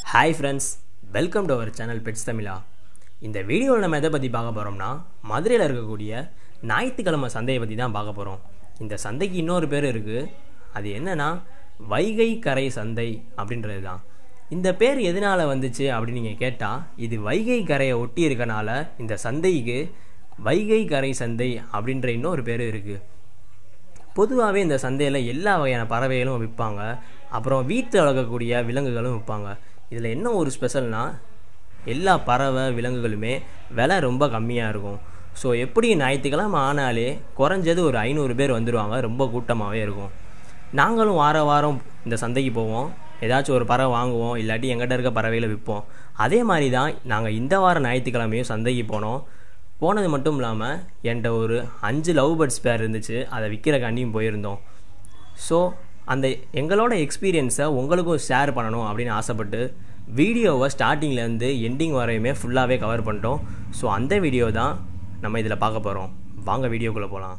hi friends welcome to our channel pets Tamizha இந்த வீடியோவில் நம்ம எதை பற்றி பார்க்க போகிறோம்னா மதுரையில் இருக்கக்கூடிய ஞாயிற்றுக்கிழமை சந்தையை பற்றி தான் பார்க்க போகிறோம் இந்த சந்தைக்கு இன்னொரு பேர் இருக்குது அது என்னன்னா வைகை கரை சந்தை அப்படின்றது தான் இந்த பேர் எதனால் வந்துச்சு அப்படின்னு நீங்கள் கேட்டால் இது வைகை கரையை ஒட்டி இருக்கனால இந்த சந்தைக்கு வைகை கரை சந்தை அப்படின்ற இன்னொரு பேர் இருக்குது பொதுவாகவே இந்த சந்தையில் எல்லா வகையான பறவைகளும் விற்பாங்க அப்புறம் வீட்டில் வளர்க்கக்கூடிய விலங்குகளும் விற்பாங்க இதில் என்ன ஒரு ஸ்பெஷல்னால் எல்லா பறவை விலங்குகளுமே விலை ரொம்ப கம்மியாக இருக்கும் ஸோ எப்படி ஞாயிற்றுக்கிழமை ஆனாலே குறைஞ்சது ஒரு ஐநூறு பேர் வந்துடுவாங்க ரொம்ப கூட்டமாகவே இருக்கும் நாங்களும் வார வாரம் இந்த சந்தைக்கு போவோம் ஏதாச்சும் ஒரு பறவை வாங்குவோம் இல்லாட்டி எங்கிட்ட இருக்க பறவைகளை விற்போம் அதே மாதிரி தான் நாங்கள் இந்த வாரம் ஞாயிற்றுக்கிழமையும் சந்தைக்கு போனோம் போனது மட்டும் இல்லாமல் என்கிட்ட ஒரு அஞ்சு லவ் பேர்ட்ஸ் பேர் இருந்துச்சு அதை விற்கிறக்காண்டியும் போயிருந்தோம் ஸோ அந்த எங்களோட எக்ஸ்பீரியன்ஸை உங்களுக்கும் ஷேர் பண்ணணும் அப்படின்னு ஆசைப்பட்டு வீடியோவை ஸ்டார்டிங்லேருந்து எண்டிங் வரையுமே ஃபுல்லாகவே கவர் பண்ணிட்டோம் ஸோ அந்த வீடியோ தான் நம்ம இதில் பார்க்க போகிறோம் வாங்க வீடியோக்குள்ளே போகலாம்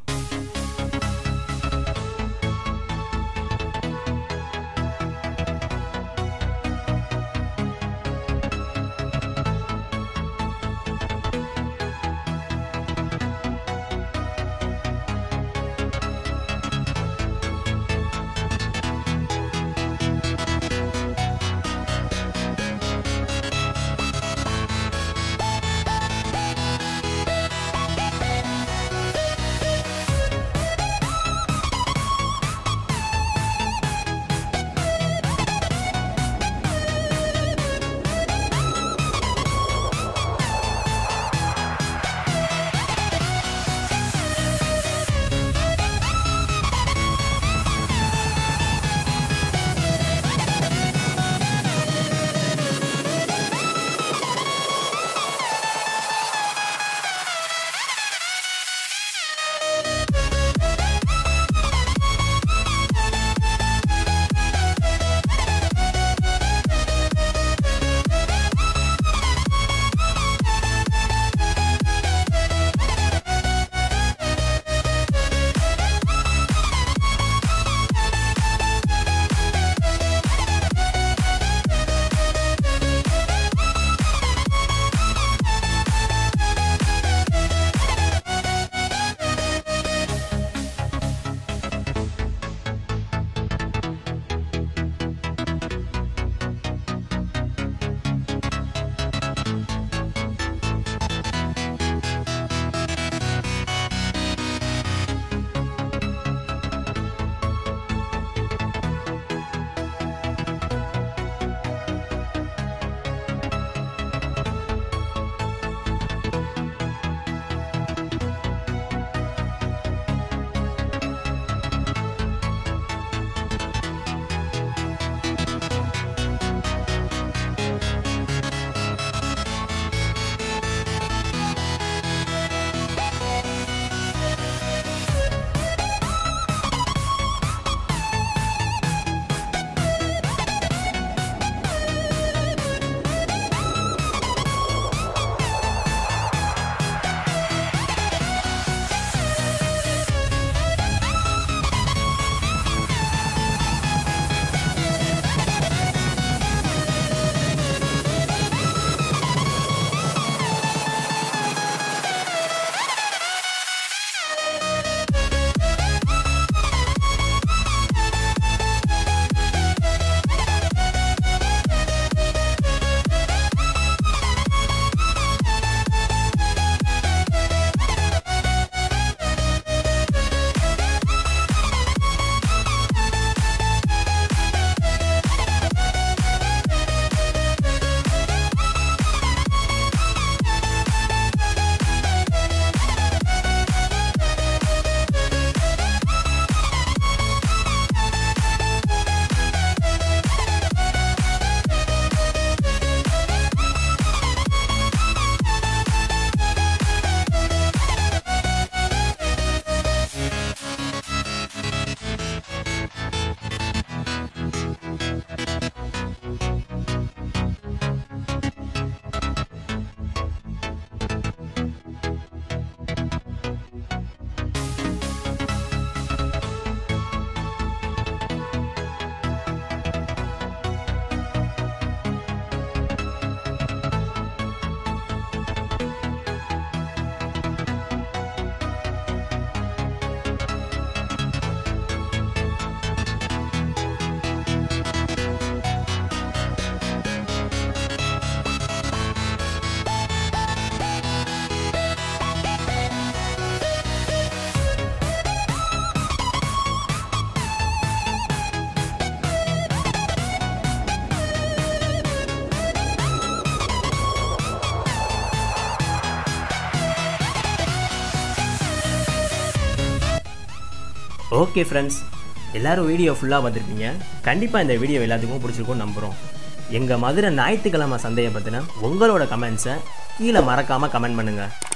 ஓகே ஃப்ரெண்ட்ஸ் எல்லாரும் வீடியோ ஃபுல்லாக பார்த்துருப்பீங்க கண்டிப்பாக இந்த வீடியோ எல்லாத்துக்கும் பிடிச்சிருக்கும்னு நம்புகிறோம் எங்கள் மதுரை ஞாயிற்றுக்கிழமை சந்தையை பற்றின உங்களோட கமெண்ட்ஸை கீழே மறக்காமல் கமெண்ட் பண்ணுங்கள்